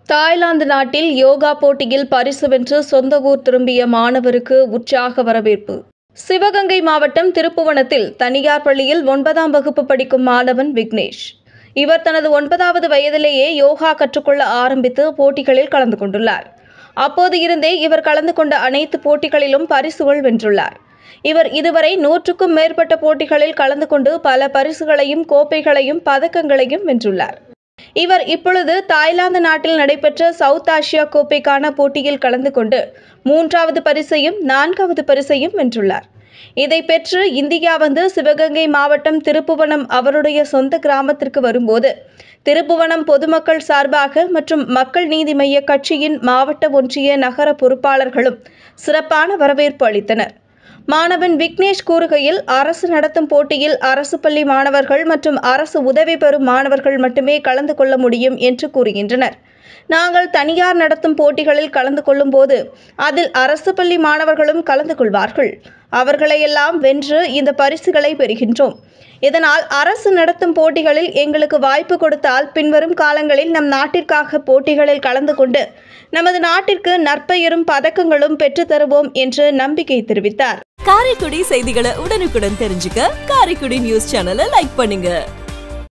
Thailand நாட்டில் யோகா போட்டியில் பரிசு வென்று சொந்த ஊர் திரும்பிய மாணவருக்கு உற்சாக வரவேற்பு சிவகங்கை மாவட்டம் திருப்புவனத்தில் தனியார் பள்ளியில் ஒன்பதாம் வகுப்பு படிக்கும் மாணவன் விக்னேஷ் இவர் தனது ஒன்பதாவது வயதிலேயே யோகா கற்றுக்கொள்ள ஆரம்பித்து போட்டிகளில் கலந்து கொண்டுள்ளார் அப்போது இருந்தே இவர் கலந்து கொண்ட அனைத்து போட்டிகளிலும் பரிசுகள் வென்றுள்ளார் இவர் இதுவரை நூற்றுக்கும் மேற்பட்ட போட்டிகளில் கலந்து கொண்டு பல பரிசுகளையும் கோப்பைகளையும் பதக்கங்களையும் வென்றுள்ளார் இவர் இப்பொழுது தாய்லாந்து நாட்டில் நடைபெற்ற சவுத் ஆசியா கோப்பைக்கான போட்டியில் கலந்து கொண்டு மூன்றாவது பரிசையும் நான்காவது பரிசையும் வென்றுள்ளார் இதை பெற்று இந்தியா வந்து சிவகங்கை மாவட்டம் திருப்புவனம் அவருடைய சொந்த கிராமத்திற்கு வரும்போது திருப்புவனம் பொதுமக்கள் சார்பாக மற்றும் மக்கள் நீதி மய்ய கட்சியின் மாவட்ட ஒன்றிய நகர பொறுப்பாளர்களும் சிறப்பான வரவேற்பு அளித்தனர் மாணவன் விக்னேஷ் கூறுகையில் அரசு நடத்தும் போட்டியில் அரசு பள்ளி மாணவர்கள் மற்றும் அரசு உதவி பெறும் மாணவர்கள் மட்டுமே கலந்து கொள்ள முடியும் என்று கூறுகின்றனர் நாங்கள் தனியார் நடத்தும் போட்டிகளில் கலந்து கொள்ளும்போது அதில் அரசு பள்ளி மாணவர்களும் கலந்து கொள்வார்கள் அவர்களையெல்லாம் வென்று இந்த பரிசுகளை பெறுகின்றோம் இதனால் அரசு நடத்தும் போட்டிகளில் எங்களுக்கு வாய்ப்பு கொடுத்தால் பின்வரும் காலங்களில் நம் நாட்டிற்காக போட்டிகளில் கலந்து கொண்டு நமது நாட்டிற்கு நற்பெயரும் பதக்கங்களும் பெற்றுத் தருவோம் என்று நம்பிக்கை தெரிவித்தார் காரைக்குடி செய்திகளை உடனுக்குடன் தெரிஞ்சுக்க காரைக்குடி நியூஸ் சேனலை லைக் பண்ணுங்க